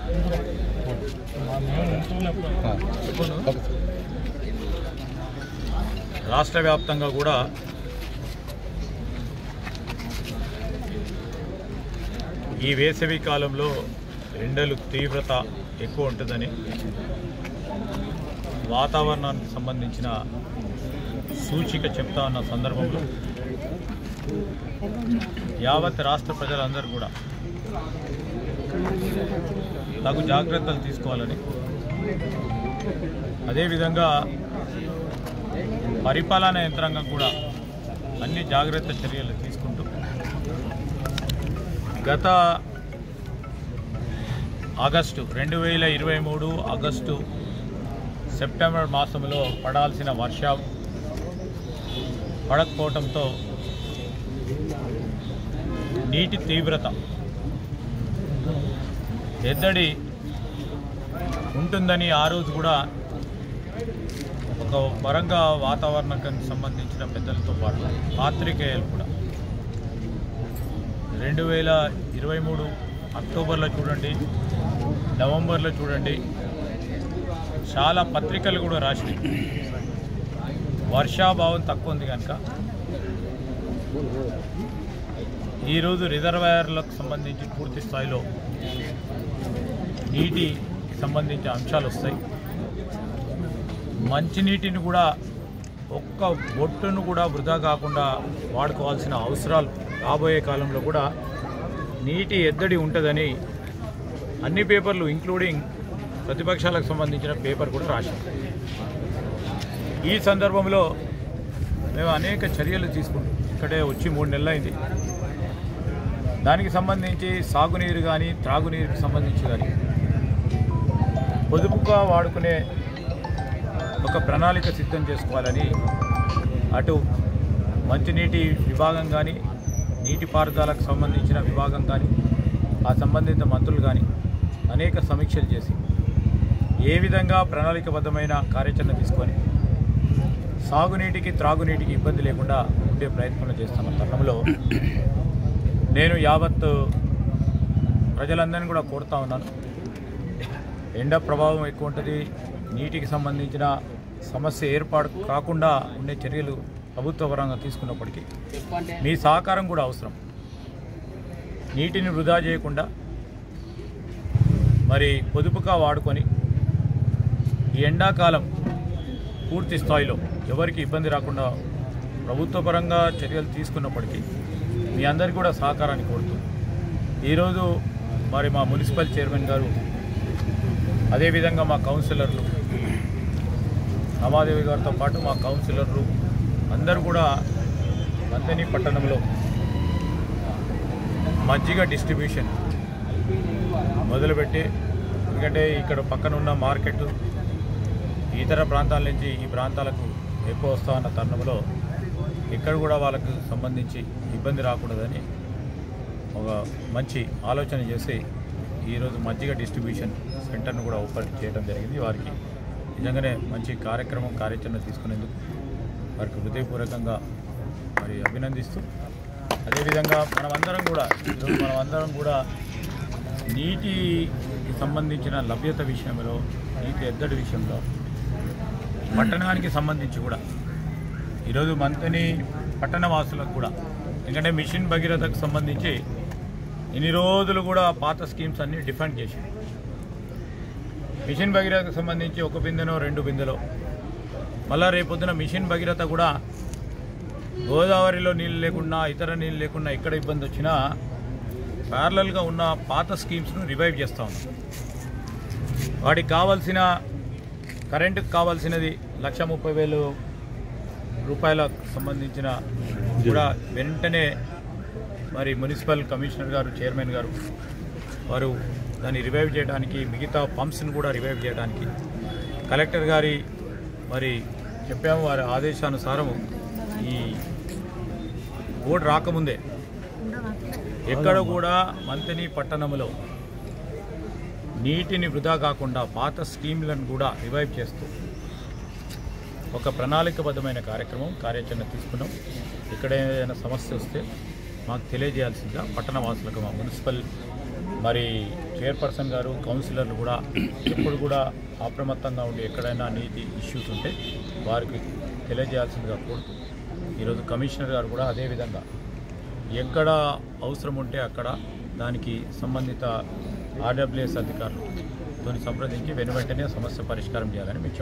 రాష్ట్ర వ్యాప్తంగా కూడా ఈ వేసవి కాలంలో ఎండలు తీవ్రత ఎక్కువ ఉంటుందని వాతావరణానికి సంబంధించిన సూచిక చెప్తా ఉన్న సందర్భంలో యావత్ రాష్ట్ర ప్రజలందరూ కూడా తగు జాగ్రత్తలు తీసుకోవాలని అదేవిధంగా పరిపాలనా యంత్రాంగం కూడా అన్ని జాగ్రత్త చర్యలు తీసుకుంటూ గత ఆగస్టు రెండు వేల ఇరవై మూడు ఆగస్టు సెప్టెంబర్ మాసంలో పడాల్సిన వర్షం పడకపోవడంతో నీటి తీవ్రత ఎద్దడి ఉంటుందని ఆ రోజు కూడా ఒక పరంగా వాతావరణానికి సంబంధించిన పెద్దలతో పాటు పాత్రికేయులు కూడా రెండు వేల ఇరవై మూడు అక్టోబర్లో చూడండి నవంబర్లో చూడండి చాలా పత్రికలు కూడా రాసినాయి వర్షాభావం తక్కువ ఉంది కనుక ఈరోజు రిజర్వాయర్లకు సంబంధించి పూర్తి స్థాయిలో నీటికి సంబంధించిన అంశాలు వస్తాయి మంచినీటిని కూడా ఒక్క బొట్టును కూడా వృధా కాకుండా వాడుకోవాల్సిన అవసరాలు రాబోయే కాలంలో కూడా నీటి ఎద్దడి ఉంటుందని అన్ని పేపర్లు ఇంక్లూడింగ్ ప్రతిపక్షాలకు సంబంధించిన పేపర్ కూడా రాశాం ఈ సందర్భంలో మేము అనేక చర్యలు తీసుకుంటాం ఇక్కడే వచ్చి మూడు నెలలైంది దానికి సంబంధించి సాగునీరు కానీ త్రాగునీరుకి సంబంధించి కానీ పొదుపుగా వాడుకునే ఒక ప్రణాళిక సిద్ధం చేసుకోవాలని అటు మంచినీటి విభాగం కానీ నీటిపారుదలకు సంబంధించిన విభాగం కానీ ఆ సంబంధిత మంత్రులు కానీ అనేక సమీక్షలు చేసి ఏ విధంగా ప్రణాళికబద్ధమైన కార్యాచరణ తీసుకొని సాగునీటికి త్రాగునీటికి ఇబ్బంది లేకుండా ఉండే ప్రయత్నం చేస్తున్న తరుణంలో నేను యావత్ ప్రజలందరినీ కూడా కోరుతా ఉన్నాను ఎండ ప్రభావం ఎక్కువ ఉంటుంది నీటికి సంబంధించిన సమస్య ఏర్పాటు కాకుండా ఉండే చర్యలు ప్రభుత్వ పరంగా తీసుకున్నప్పటికీ మీ సహకారం కూడా అవసరం నీటిని వృధా చేయకుండా మరి పొదుపుగా వాడుకొని ఈ ఎండాకాలం పూర్తి స్థాయిలో ఎవరికి ఇబ్బంది రాకుండా ప్రభుత్వ పరంగా చర్యలు తీసుకున్నప్పటికీ మీ అందరికీ కూడా సహకారాన్ని కోరుతూ ఈరోజు మరి మా మున్సిపల్ చైర్మన్ గారు అదేవిధంగా మా కౌన్సిలర్లు రమాదేవి గారితో పాటు మా కౌన్సిలర్లు అందరూ కూడా మంతని పట్టణంలో మజ్జిగ డిస్ట్రిబ్యూషన్ మొదలుపెట్టి ఎందుకంటే ఇక్కడ పక్కన ఉన్న మార్కెట్ ఇతర ప్రాంతాల నుంచి ఈ ప్రాంతాలకు ఎక్కువ వస్తా ఉన్న తరుణంలో ఇక్కడ కూడా వాళ్ళకు సంబంధించి ఇబ్బంది రాకూడదని ఒక మంచి ఆలోచన చేసి ఈరోజు మజ్జిగ డిస్ట్రిబ్యూషన్ సెంటర్ను కూడా ఓపెన్ చేయడం జరిగింది వారికి నిజంగానే మంచి కార్యక్రమం కార్యాచరణ తీసుకునేందుకు వారికి హృదయపూర్వకంగా మరి అభినందిస్తూ అదేవిధంగా మనమందరం కూడా ఈరోజు మనమందరం కూడా నీటికి సంబంధించిన లభ్యత విషయంలో నీటి ఎద్దడి విషయంలో పట్టణానికి సంబంధించి కూడా ఈరోజు మంతని పట్టణ వాసులకు కూడా ఎందుకంటే మిషన్ భగీరథకు సంబంధించి ఇన్ని రోజులు కూడా పాత స్కీమ్స్ అన్ని డిఫెండ్ చేసి మిషన్ భగీరథకు సంబంధించి ఒక బిందెనో రెండు బిందెలో మళ్ళా రేపొద్దున మిషన్ భగీరథ కూడా గోదావరిలో నీళ్ళు లేకుండా ఇతర నీళ్ళు లేకుండా ఎక్కడ ఇబ్బంది వచ్చినా ప్యారలల్గా ఉన్న పాత స్కీమ్స్ను రివైవ్ చేస్తూ ఉన్నాం వాటికి కావాల్సిన కరెంటుకు కావాల్సినది లక్ష ముప్పై వేలు రూపాయలకు సంబంధించిన కూడా వెంటనే మరి మున్సిపల్ కమిషనర్ గారు చైర్మన్ గారు వారు దాన్ని రివైవ్ చేయడానికి మిగతా పంప్స్ని కూడా రివైవ్ చేయడానికి కలెక్టర్ గారి మరి చెప్పాము వారి ఆదేశానుసారం ఈ బోర్డు రాకముందే ఎక్కడ కూడా మంతని పట్టణంలో నీటిని వృధా కాకుండా పాత స్కీమ్లను కూడా రివైవ్ చేస్తూ ఒక ప్రణాళికబద్ధమైన కార్యక్రమం కార్యాచరణ తీసుకున్నాం ఇక్కడ ఏదైనా సమస్య వస్తే మాకు తెలియజేయాల్సిందిగా పట్టణ వాసులకు మా మున్సిపల్ మరి చైర్పర్సన్ గారు కౌన్సిలర్లు కూడా ఎప్పుడు కూడా అప్రమత్తంగా ఉండి ఎక్కడైనా నీటి ఇష్యూస్ ఉంటే వారికి తెలియజేయాల్సిందిగా కోరుతూ ఈరోజు కమిషనర్ గారు కూడా అదేవిధంగా ఎక్కడ అవసరం ఉంటే అక్కడ దానికి సంబంధిత ఆర్డబ్ల్యూఎస్ అధికారులతో సంప్రదించి వెను వెంటనే సమస్య పరిష్కారం చేయాలని మీకు